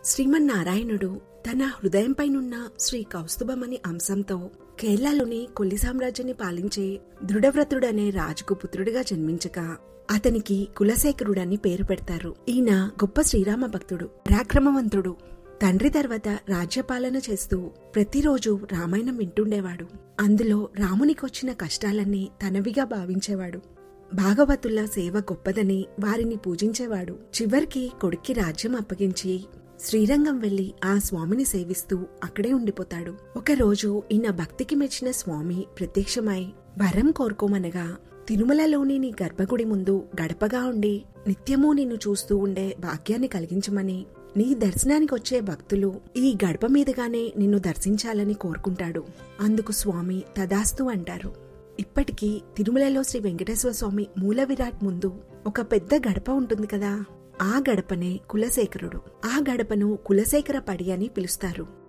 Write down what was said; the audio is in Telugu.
శ్రీమన్నారాయణుడు తన హృదయంపైనున్న శ్రీ కౌస్తుభమని అంశంతో కేరళలోని కొల్లి సామ్రాజ్యాన్ని పాలించే దృఢవ్రతుడనే రాజుకు పుత్రుడిగా జన్మించగా అతనికి కులశేఖరుడని పేరు పెడతారు ఈయన గొప్ప శ్రీరామ భక్తుడు పరాక్రమవంతుడు తండ్రి తర్వాత రాజ్యపాలన చేస్తూ ప్రతిరోజు రామాయణం వింటుండేవాడు అందులో రామునికొచ్చిన కష్టాలన్నీ తనవిగా భావించేవాడు భాగవతుల సేవ గొప్పదని వారిని పూజించేవాడు చివరికి కొడుక్కి రాజ్యం అప్పగించి శ్రీరంగం వెళ్లి ఆ స్వామిని సేవిస్తూ అక్కడే ఉండిపోతాడు ఒకరోజు ఈయన భక్తికి మెచ్చిన స్వామి ప్రత్యక్షమై వరం కోరుకోమనగా తిరుమలలోని నీ గర్భగుడి ముందు గడపగా ఉండి నిత్యమూ నిన్ను చూస్తూ ఉండే భాగ్యాన్ని కలిగించమని నీ దర్శనానికి వచ్చే భక్తులు ఈ గడప మీదుగానే నిన్ను దర్శించాలని కోరుకుంటాడు అందుకు స్వామి తదాస్తు అంటారు ఇప్పటికీ తిరుమలలో శ్రీ వెంకటేశ్వర స్వామి మూల విరాట్ ముందు ఒక పెద్ద గడప ఉంటుంది కదా ఆ గడపనే కులశేఖరుడు ఆ గడపను కులశేఖర పడి అని పిలుస్తారు